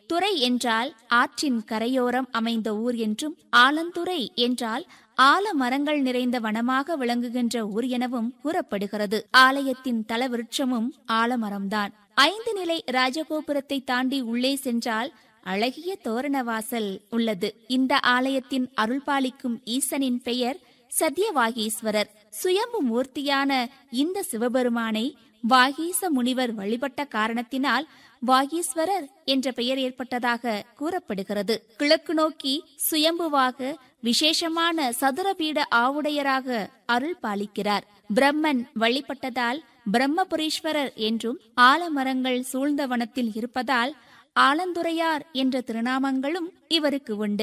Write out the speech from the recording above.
துறை என்றால் ஆற்றின் கரையோரம் அமைந்த ஊர் என்றும் ஆலந்துறை என்றால் ஆலமரங்கள் நிறைந்த வனமாக விளங்குகின்ற ஊர் எனவும் கூறப்படுகிறது ஆலயத்தின் தலவிருட்சமும் ஆலமரம்தான் ஐந்து நிலை ராஜகோபுரத்தை தாண்டி உள்ளே சென்றால் அழகிய தோரணவாசல் உள்ளது இந்த ஆலயத்தின் அருள்பாலிக்கும் ஈசனின் பெயர் சத்யவாகீஸ்வரர் சுயம்பு மூர்த்தியான இந்த சிவபெருமானை வாகீச முனிவர் வழிபட்ட காரணத்தினால் வாகீஸ்வரர் என்ற பெயர் ஏற்பட்டதாக கூறப்படுகிறது கிழக்கு நோக்கி சுயம்புவாக விசேஷமான சதுரபீட ஆவுடையராக அருள் பாலிக்கிறார் பிரம்மன் வழிபட்டதால் பிரம்மபுரீஸ்வரர் என்றும் ஆலமரங்கள் சூழ்ந்த வனத்தில் இருப்பதால் ஆலந்துரையார் என்ற திருநாமங்களும் இவருக்கு உண்டு